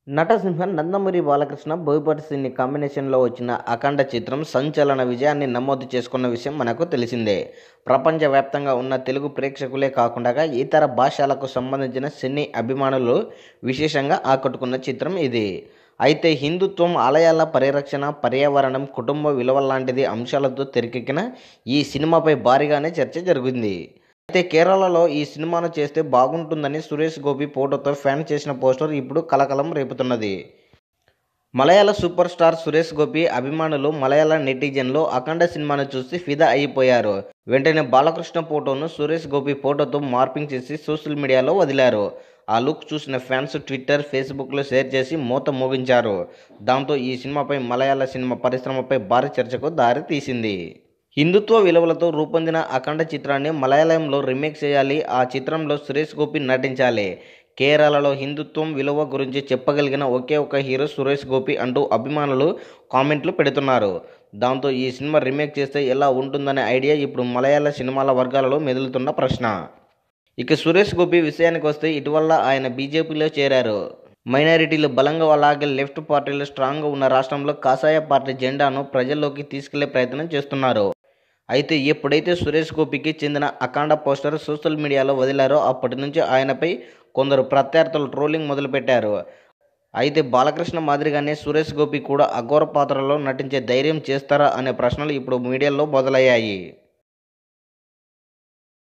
నటసింహ నందమూరి బాలకృష్ణ బోయపాటి శ్రీని కాంబినేషన్లో వచ్చిన అఖండ చిత్రం సంచలన విజయాన్ని నమోదు చేసుకున్న విషయం మనకు తెలిసిందే ప్రపంచవ్యాప్తంగా ఉన్న తెలుగు ప్రేక్షకులే కాకుండా ఇతర భాషలకు సంబంధించిన సినీ అభిమానులు విశేషంగా ఆకట్టుకున్న చిత్రం ఇది అయితే హిందుత్వం ఆలయాల పరిరక్షణ పర్యావరణం కుటుంబ విలువల లాంటిది అంశాలతో తెరకెక్కిన ఈ సినిమాపై భారీగానే చర్చ జరిగింది అయితే కేరళలో ఈ సినిమాను చేస్తే బాగుంటుందని సురేష్ గోపి ఫోటోతో ఫ్యాన్ చేసిన పోస్టర్ ఇప్పుడు కలకలం రేపుతున్నది మలయాళ సూపర్ స్టార్ సురేష్ గోపి అభిమానులు మలయాళ నెటిజన్లు అఖండ సినిమాను చూసి ఫిదా అయిపోయారు వెంటనే బాలకృష్ణ ఫోటోను సురేష్ గోపి ఫోటోతో మార్పింగ్ చేసి సోషల్ మీడియాలో వదిలారు ఆ లుక్ చూసిన ఫ్యాన్స్ ట్విట్టర్ ఫేస్బుక్లో షేర్ చేసి మూత మోగించారు దాంతో ఈ సినిమాపై మలయాళ సినిమా పరిశ్రమపై భారీ చర్చకు దారి తీసింది హిందుత్వ విలువలతో రూపొందిన అఖండ చిత్రాన్ని మలయాళంలో రీమేక్ చేయాలి ఆ చిత్రంలో సురేష్ గోపి నటించాలి కేరళలో హిందుత్వం విలువ గురించి చెప్పగలిగిన ఒకే ఒక హీరో సురేష్ గోపి అంటూ అభిమానులు కామెంట్లు పెడుతున్నారు దాంతో ఈ సినిమా రీమేక్ చేస్తే ఎలా ఉంటుందనే ఐడియా ఇప్పుడు మలయాళ సినిమాల వర్గాలలో మెదులుతున్న ప్రశ్న ఇక సురేష్ గోపి విషయానికి వస్తే ఇటీవల ఆయన బీజేపీలో చేరారు మైనారిటీలు బలంగా అలాగే లెఫ్ట్ పార్టీలు స్ట్రాంగ్గా ఉన్న రాష్ట్రంలో కాషాయ పార్టీ జెండాను ప్రజల్లోకి తీసుకెళ్లే ప్రయత్నం చేస్తున్నారు అయితే ఎప్పుడైతే సురేష్ గోపికి చెందిన అఖండ పోస్టర్ సోషల్ మీడియాలో వదిలారో అప్పటి నుంచి ఆయనపై కొందరు ప్రత్యర్థులు ట్రోలింగ్ మొదలుపెట్టారు అయితే బాలకృష్ణ మాదిరిగానే సురేష్ గోపి కూడా అఘోర పాత్రలో నటించే ధైర్యం చేస్తారా అనే ప్రశ్నలు ఇప్పుడు మీడియాలో మొదలయ్యాయి